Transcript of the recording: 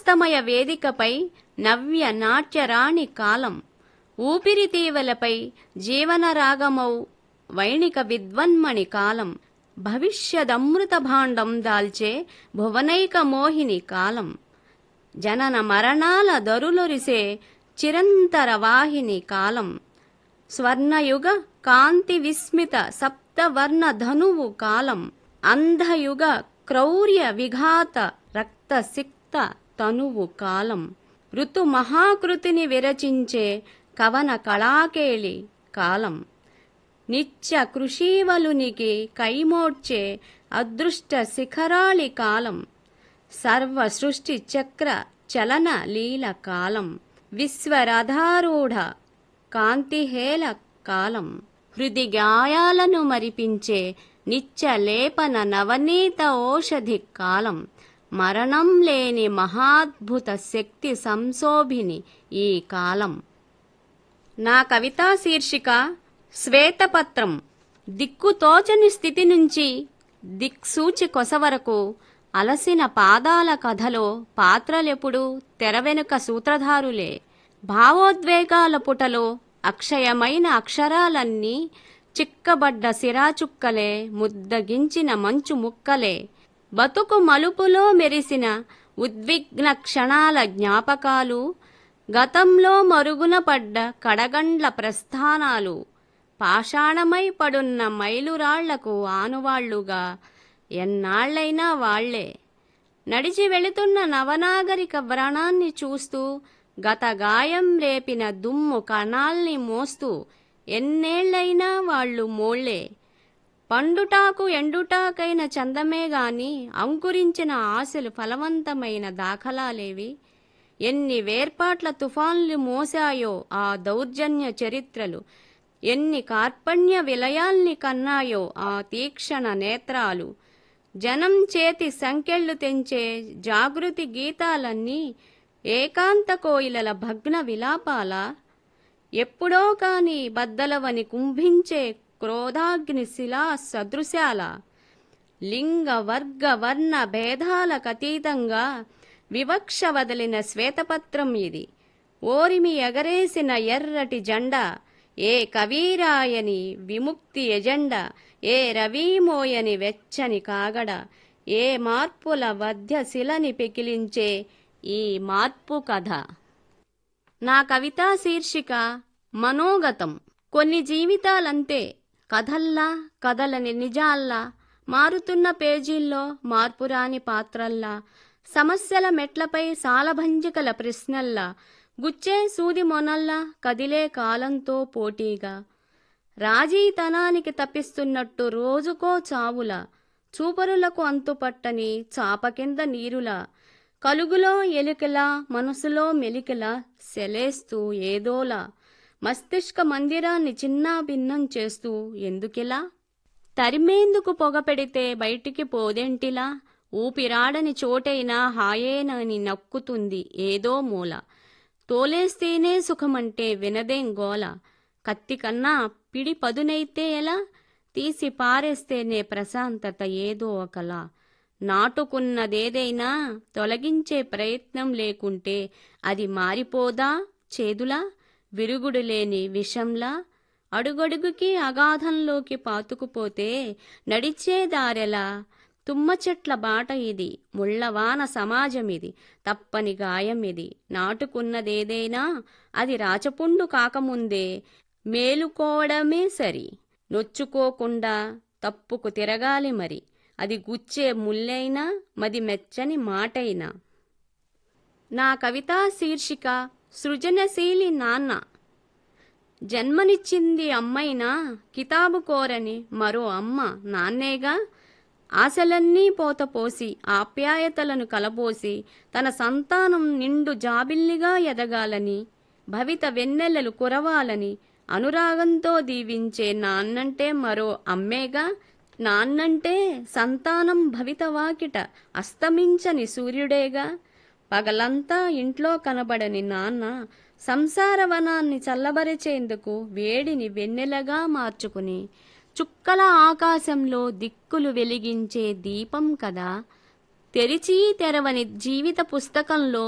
నృత్యమయ వేదికపై నవ్య నాట్యరాణి కాలం ఊపిరితీవలపై జీవన రాగమౌ వైణిక విద్వన్మణి కాలం భవిష్యదమృత భాండం దాల్చే భువనైక మోహిని కాలం జనన మరణాల దరులొరిసే చిరంతర వాహిని కాలం స్వర్ణయుగ కాంతి విస్మిత సప్తవర్ణ ధనువు కాలం అంధయుగ క్రౌర్య విఘాత రక్త సిక్త తనువు కాలం ఋతు మహాకృతిని విరచించే కవన కళాకేళి కాలం నిత్య కృషీవలునికి కైమోడ్చే అదృష్ట శిఖరాళి కాలం సర్వ సృష్టి చక్ర చలన లీల కాలం విశ్వరథారూఢ కాంతిహేల కాలం హృది గాయాలను మరిపించే నిత్య లేపన నవనీత ఓషధి కాలం మరణం లేని మహాద్భుత శక్తి సంశోభిని ఈ కాలం నా కవితా శీర్షిక శ్వేతపత్రం దిక్కుతోచని స్థితి నుంచి దిక్సూచి కొస వరకు అలసిన పాదాల కథలో పాత్రలెప్పుడు తెర వెనుక సూత్రధారులే భావోద్వేగాల పుటలో అక్షయమైన అక్షరాలన్నీ చిక్కబడ్డ సిరాచుక్కలే ముద్దగించిన మంచు ముక్కలే బతుకు మలుపులో మెరిసిన ఉద్విగ్న క్షణాల జ్ఞాపకాలు గతంలో మరుగున పడ్డ కడగండ్ల ప్రస్థానాలు పాషాణమై పడున్న మైలురాళ్లకు ఆనువాళ్లుగా ఎన్నాళ్లైనా వాళ్లే నడిచి వెళుతున్న నవనాగరిక వ్రణాన్ని చూస్తూ గత గాయం రేపిన దుమ్ము కణాల్ని మోస్తూ ఎన్నేళ్లైనా వాళ్ళు మోళ్లే పండుటాకు ఎండుటాకైన చందమే గాని అంకురించిన ఆశలు ఫలవంతమైన దాఖలాలేవి ఎన్ని వేర్పాట్ల తుఫాన్లు మోసాయో ఆ దౌర్జన్య చరిత్రలు ఎన్ని కార్పణ్య విలయాల్ని కన్నాయో ఆ తీక్షణ నేత్రాలు జనం చేతి సంకెళ్ళు తెంచే జాగృతి గీతాలన్నీ ఏకాంత కోయిలల భగ్న విలాపాల ఎప్పుడో కాని బద్దలవని కుంభించే క్రోధాగ్ని శిలా సదృశాల లింగ వర్గ వర్ణ భేదాలకతీతంగా వివక్ష వదిలిన శ్వేతపత్రం ఇది ఓరిమి ఎగరేసిన ఎర్రటి జెండా ఏ కవీరాయని విముక్తి ఎజెండా ఏ రవీమోయని వెచ్చని కాగడ ఏ మార్పుల వధ్య శిలని పెకిలించే ఈ మార్పు కథ నా కవితా శీర్షిక మనోగతం కొన్ని జీవితాలంతే కథల్లా కథలని నిజాల్లా మారుతున్న పేజీల్లో మార్పురాని పాత్రల్లా సమస్యల మెట్లపై సాలభంజికల ప్రశ్నల్లా గుచ్చే సూది మొనల్లా కదిలే కాలంతో పోటీగా రాజీతనానికి తప్పిస్తున్నట్టు రోజుకో చావుల చూపరులకు అంతుపట్టని చాప కింద నీరులా కలుగులో ఎలికలా మనసులో మెలికలా సెలేస్తూ ఏదోలా మస్తిష్క మందిరాన్ని చిన్నా భిన్నం చేస్తూ ఎందుకిలా తరిమేందుకు పొగ పెడితే బయటికి పోదెంటిలా ఊపిరాడని చోటైనా హాయేనని నక్కుతుంది ఏదో మూల తోలేస్తేనే సుఖమంటే వినదేం గోల కత్తి కన్నా పిడి పదునైతే ఎలా తీసి పారేస్తేనే ప్రశాంతత ఏదో ఒకలా నాటుకున్నదేదైనా తొలగించే ప్రయత్నం లేకుంటే అది మారిపోదా చేదులా విరుగుడు లేని విషంలా అడుగడుగుకి అగాధంలోకి పాతుకుపోతే నడిచే దారెలా తుమ్మ చెట్ల బాట ఇది ముళ్ళవాన సమాజమిది తప్పని గాయం ఇది నాటుకున్నదేదైనా అది రాచపుండు కాకముందే మేలుకోవడమే సరి నొచ్చుకోకుండా తప్పుకు తిరగాలి మరి అది గుచ్చే ముల్లైనా మది మెచ్చని మాటైనా నా కవితా శీర్షిక సృజనశీలి నాన్న జన్మనిచ్చింది అమ్మైనా కితాబు కోరని మరో అమ్మ నాన్నేగా ఆశలన్నీ పోతపోసి ఆప్యాయతలను కలబోసి తన సంతానం నిండు జాబిల్లిగా ఎదగాలని భవిత వెన్నెలలు కురవాలని అనురాగంతో దీవించే నాన్నంటే మరో అమ్మేగా నాన్నంటే సంతానం భవిత వాకిట అస్తమించని సూర్యుడేగా పగలంతా ఇంట్లో కనబడని నాన్న సంసార వనాన్ని చల్లబరిచేందుకు వేడిని వెన్నెలగా మార్చుకుని చుక్కల ఆకాశంలో దిక్కులు వెలిగించే దీపం కదా తెరిచి తెరవని జీవిత పుస్తకంలో